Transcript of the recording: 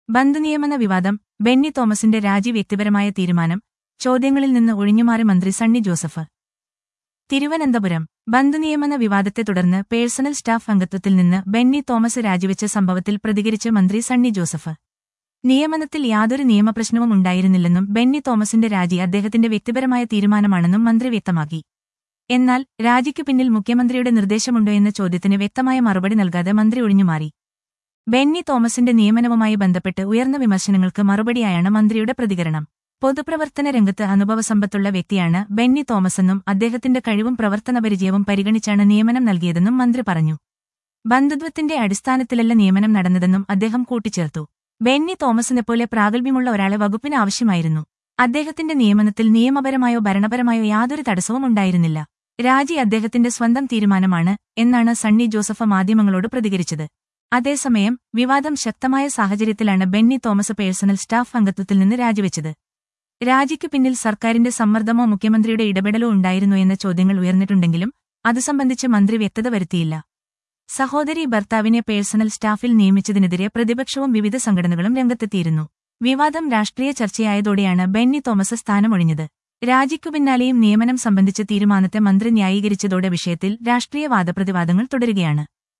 ബന്ധുനിയമന വിവാദം ബെന്നി തോമസിന്റെ രാജി വ്യക്തിപരമായ തീരുമാനം ചോദ്യങ്ങളിൽ നിന്ന് ഒഴിഞ്ഞുമാറി മന്ത്രി സണ്ണി ജോസഫ് തിരുവനന്തപുരം ബന്ധുനിയമന വിവാദത്തെ തുടർന്ന് പേഴ്സണൽ സ്റ്റാഫ് അംഗത്വത്തിൽ നിന്ന് ബെന്നി തോമസ് രാജിവെച്ച സംഭവത്തിൽ പ്രതികരിച്ച് മന്ത്രി സണ്ണി ജോസഫ് നിയമനത്തിൽ യാതൊരു നിയമപ്രശ്നവും ഉണ്ടായിരുന്നില്ലെന്നും ബെന്നി തോമസിന്റെ രാജി അദ്ദേഹത്തിന്റെ വ്യക്തിപരമായ തീരുമാനമാണെന്നും മന്ത്രി വ്യക്തമാക്കി എന്നാൽ രാജിക്കു പിന്നിൽ മുഖ്യമന്ത്രിയുടെ നിർദ്ദേശമുണ്ടോ എന്ന ചോദ്യത്തിന് വ്യക്തമായ മറുപടി നൽകാതെ മന്ത്രി ഒഴിഞ്ഞുമാറി ബെന്നി തോമസിന്റെ നിയമനവുമായി ബന്ധപ്പെട്ട് ഉയർന്ന വിമർശനങ്ങൾക്ക് മറുപടിയായാണ് മന്ത്രിയുടെ പ്രതികരണം പൊതുപ്രവർത്തന രംഗത്ത് അനുഭവസമ്പത്തുള്ള വ്യക്തിയാണ് ബെന്നി തോമസെന്നും അദ്ദേഹത്തിന്റെ കഴിവും പ്രവർത്തനപരിചയവും പരിഗണിച്ചാണ് നിയമനം നൽകിയതെന്നും മന്ത്രി പറഞ്ഞു ബന്ധുത്വത്തിന്റെ അടിസ്ഥാനത്തിലല്ല നിയമനം നടന്നതെന്നും അദ്ദേഹം കൂട്ടിച്ചേർത്തു ബെന്നി തോമസിനെപ്പോലെ പ്രാഗൽഭ്യമുള്ള ഒരാളെ വകുപ്പിന് ആവശ്യമായിരുന്നു അദ്ദേഹത്തിന്റെ നിയമനത്തിൽ നിയമപരമായോ ഭരണപരമായോ യാതൊരു തടസ്സവും ഉണ്ടായിരുന്നില്ല രാജി അദ്ദേഹത്തിന്റെ സ്വന്തം തീരുമാനമാണ് എന്നാണ് സണ്ണി ജോസഫ് മാധ്യമങ്ങളോട് പ്രതികരിച്ചത് അതേസമയം വിവാദം ശക്തമായ സാഹചര്യത്തിലാണ് ബെന്നി തോമസ് പേഴ്സണൽ സ്റ്റാഫ് അംഗത്വത്തിൽ നിന്ന് രാജിവെച്ചത് രാജിക്കു പിന്നിൽ സർക്കാരിന്റെ സമ്മർദ്ദമോ മുഖ്യമന്ത്രിയുടെ ഇടപെടലോ ഉണ്ടായിരുന്നോ എന്ന ചോദ്യങ്ങൾ ഉയർന്നിട്ടുണ്ടെങ്കിലും അത് സംബന്ധിച്ച് മന്ത്രി വ്യക്തത വരുത്തിയില്ല സഹോദരി ഭർത്താവിനെ പേഴ്സണൽ സ്റ്റാഫിൽ നിയമിച്ചതിനെതിരെ പ്രതിപക്ഷവും വിവിധ സംഘടനകളും രംഗത്തെത്തിയിരുന്നു വിവാദം രാഷ്ട്രീയ ചർച്ചയായതോടെയാണ് ബെന്നി തോമസ് സ്ഥാനമൊഴിഞ്ഞത് രാജിക്കു പിന്നാലെയും നിയമനം സംബന്ധിച്ച തീരുമാനത്തെ മന്ത്രി ന്യായീകരിച്ചതോടെ വിഷയത്തിൽ രാഷ്ട്രീയ വാദപ്രതിവാദങ്ങൾ തുടരുകയാണ്